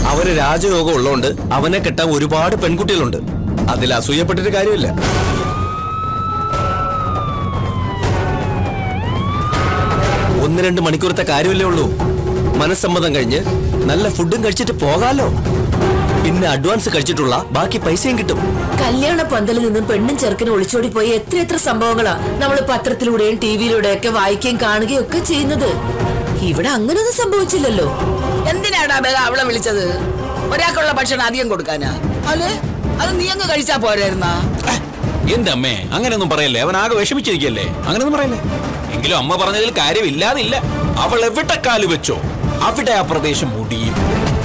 അവന് രാജയോഗം ഉള്ളതുകൊണ്ട് അവനെ കെട്ടാൻ ഒരുപാട് പെൺകുട്ടികളുണ്ട് അതിൽ അസൂയപ്പെട്ടിട്ട് കാര്യമില്ല ഒന്ന് രണ്ട് മണിക്കൂറത്തെ കാര്യമല്ലേ ഉള്ളൂ മനസ്സമ്മതം കഴിഞ്ഞ് നല്ല ഫുഡും കഴിച്ചിട്ട് പോകാലോ പിന്നെ അഡ്വാൻസ് കഴിച്ചിട്ടുള്ള ബാക്കി പൈസയും കിട്ടും കല്യാണ പന്തലിൽ നിന്നും പെണ്ണും ചെറുക്കനും ഒളിച്ചോടി പോയി എത്ര എത്ര സംഭവങ്ങളാ നമ്മൾ പത്രത്തിലൂടെയും ടിവിയിലൂടെയും ഒക്കെ വായിക്കുകയും കാണുകയും ഒക്കെ ചെയ്യുന്നത് ഇവിടെ അങ്ങനൊന്നും സംഭവിച്ചില്ലല്ലോ എന്തിനാടാ ബേഗ അവളെ വിളിച്ചത് ഒരാൾക്കുള്ള ഭക്ഷണം അധികം കൊടുക്കാനാ അല്ലേ അത് നീ അങ്ങ് കഴിച്ചാ പോരായിരുന്നാ എന്റെ അമ്മേ അങ്ങനെയൊന്നും പറയല്ലേ അവൻ ആകെ വിഷമിച്ചിരിക്കല്ലേ അങ്ങനെയൊന്നും പറയല്ലേ എങ്കിലും അമ്മ പറഞ്ഞതിൽ കാര്യമില്ലാതില്ല അവൾ എവിടെ കാല് വെച്ചോ അവിടെ ആ പ്രദേശം മുടിയും